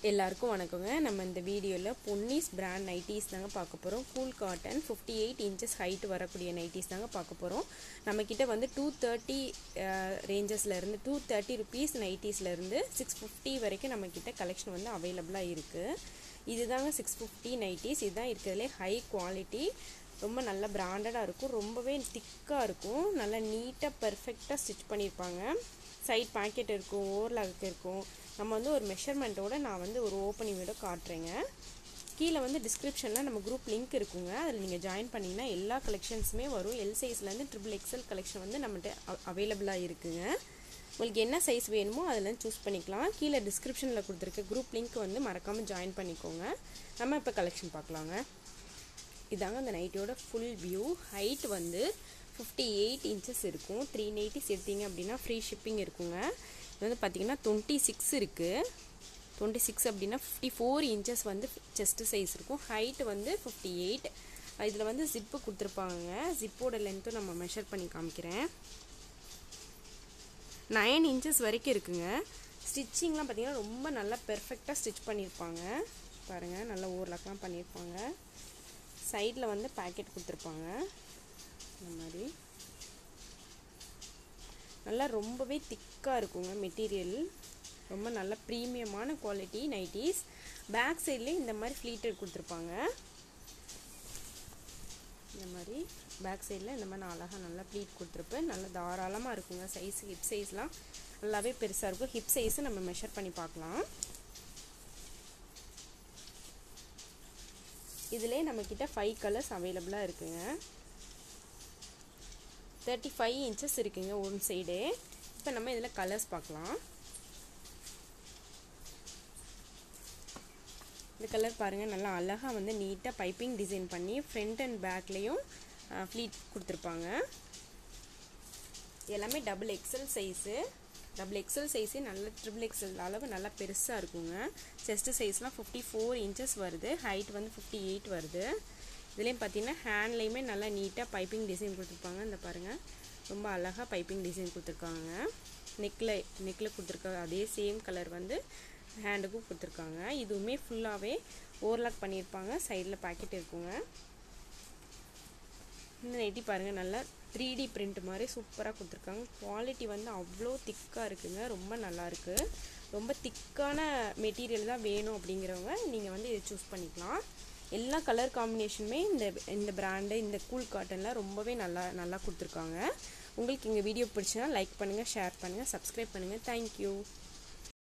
எல்லாருக்கும் வணக்கங்க நம்ம இந்த வீடியோவில் பொன்னிஸ் பிராண்ட் நைட்டிஸ் தாங்க பார்க்க போகிறோம் cool cotton fifty eight inches height வரக்கூடிய நைட்டிஸ் தாங்க பார்க்க போகிறோம் நம்மக்கிட்ட வந்து டூ தேர்ட்டி ரேஞ்சஸ்லேருந்து டூ தேர்ட்டி ருபீஸ் நைட்டிஸ்லேருந்து சிக்ஸ் ஃபிஃப்டி வரைக்கும் நம்மக்கிட்ட கலெக்ஷன் வந்து அவைலபிளாக இருக்குது இதுதாங்க சிக்ஸ் ஃபிஃப்டி நைட்டிஸ் இதுதான் இருக்கிறதுலே ஹை குவாலிட்டி ரொம்ப நல்ல பிராண்டடாக இருக்கும் ரொம்பவே திக்காக இருக்கும் நல்லா நீட்டாக பர்ஃபெக்டாக ஸ்டிச் பண்ணியிருப்பாங்க சைட் பாக்கெட் இருக்கும் ஓவர்லாக் இருக்கும் நம்ம வந்து ஒரு மெஷர்மெண்ட்டோட நான் வந்து ஒரு ஓப்பனிங் வீடியோ காட்டுறேங்க கீழே வந்து டிஸ்கிரிப்ஷனில் நம்ம குரூப் லிங்க் இருக்குங்க அதில் நீங்கள் ஜாயின் பண்ணிங்கன்னா எல்லா கலெக்ஷன்ஸுமே வரும் எல் சைஸ்லேருந்து ட்ரிபிள் எக்ஸல் கலெக்ஷன் வந்து நம்மகிட்ட அவைலபிளாக இருக்குங்க உங்களுக்கு என்ன சைஸ் வேணுமோ அதில் சூஸ் பண்ணிக்கலாம் கீழே டிஸ்கிரிப்ஷனில் கொடுத்துருக்க குரூப் லிங்க் வந்து மறக்காமல் ஜாயின் பண்ணிக்கோங்க நம்ம இப்போ கலெக்ஷன் பார்க்கலாங்க இதாங்க அந்த நைட்டியோட ஃபுல் வியூ ஹைட் வந்து ஃபிஃப்டி எயிட் இன்ச்சஸ் இருக்கும் த்ரீ நைட்டிஸ் எடுத்தீங்க அப்படின்னா ஃப்ரீ ஷிப்பிங் இருக்குங்க இது வந்து பார்த்திங்கன்னா டுவெண்ட்டி சிக்ஸ் இருக்குது டுவெண்ட்டி சிக்ஸ் அப்படின்னா ஃபிஃப்டி ஃபோர் இன்ச்சஸ் வந்து செஸ்ட்டு சைஸ் இருக்கும் ஹைட் வந்து ஃபிஃப்டி எயிட் இதில் வந்து ஜிப்பு கொடுத்துருப்பாங்க ஜிப்போட லென்த்தும் நம்ம மெஷர் பண்ணி காமிக்கிறேன் நைன் இன்ச்சஸ் வரைக்கும் இருக்குங்க ஸ்டிச்சிங்லாம் பார்த்திங்கன்னா ரொம்ப நல்லா பெர்ஃபெக்டாக ஸ்டிச் பண்ணியிருப்பாங்க பாருங்கள் நல்லா ஓரளவுக்குலாம் பண்ணியிருப்பாங்க சைடில் வந்து பேக்கெட் கொடுத்துருப்பாங்க இந்த மாதிரி நல்லா ரொம்பவே திக்காக இருக்குங்க மெட்டீரியல் ரொம்ப நல்ல ப்ரீமியமான குவாலிட்டி நைட்டிஸ் பேக் சைட்லேயும் இந்த மாதிரி ஃப்ளீட்டட் கொடுத்துருப்பாங்க இந்த மாதிரி பேக் சைடில் இந்த மாதிரி நான் அழகாக நல்லா ப்ளீட் கொடுத்துருப்பேன் நல்லா தாராளமாக இருக்குங்க சைஸ் ஹிப் சைஸ்லாம் நல்லாவே பெருசாக இருக்கும் ஹிப் சைஸை நம்ம மெஷர் பண்ணி பார்க்கலாம் இதிலே நம்மக்கிட்ட ஃபைவ் கலர்ஸ் அவைலபிளாக இருக்குங்க தேர்ட்டி ஃபைவ் இன்ச்சஸ் இருக்குங்க ஒன் சைடு இப்போ நம்ம இதில் கலர்ஸ் பார்க்கலாம் இந்த கலர் பாருங்கள் நல்லா அழகாக வந்து நீட்டாக பைப்பிங் டிசைன் பண்ணி ஃப்ரண்ட் அண்ட் பேக்லேயும் ஃப்ளீட் கொடுத்துருப்பாங்க எல்லாமே double XL size double XL சைஸே நல்ல ட்ரிபிள் எக்ஸல் அளவு நல்லா பெருசாக இருக்குங்க செஸ்ட்டு சைஸ்லாம் ஃபிஃப்டி ஃபோர் இன்ச்சஸ் வருது ஹைட் வந்து ஃபிஃப்டி எயிட் வருது இதுலேயும் பார்த்தீங்கன்னா ஹேண்ட்லேயுமே நல்லா நீட்டாக பைப்பிங் டிசைன் கொடுத்துருப்பாங்க இந்த பாருங்கள் ரொம்ப அழகாக பைப்பிங் டிசைன் கொடுத்துருக்காங்க நெக்கில் நெக்கில் கொடுத்துருக்க அதே சேம் கலர் வந்து ஹேண்டுக்கும் கொடுத்துருக்காங்க இதுவுமே ஃபுல்லாகவே ஓவர்லாக் பண்ணியிருப்பாங்க சைடில் பாக்கெட் இருக்குங்க இந்த நைட்டி பாருங்கள் நல்லா த்ரீ டி பிரிண்ட் மாதிரி சூப்பராக கொடுத்துருக்காங்க குவாலிட்டி வந்து அவ்வளோ திக்காக இருக்குங்க ரொம்ப நல்லாயிருக்கு ரொம்ப திக்கான மெட்டீரியல் தான் வேணும் அப்படிங்கிறவங்க நீங்கள் வந்து இதை சூஸ் பண்ணிக்கலாம் எல்லா கலர் காம்பினேஷனுமே இந்த இந்த பிராண்டு இந்த கூல் காட்டனில் ரொம்பவே நல்லா நல்லா கொடுத்துருக்காங்க உங்களுக்கு எங்கள் வீடியோ பிடிச்சினா லைக் பண்ணுங்கள் ஷேர் பண்ணுங்கள் சப்ஸ்கிரைப் பண்ணுங்கள் தேங்க்யூ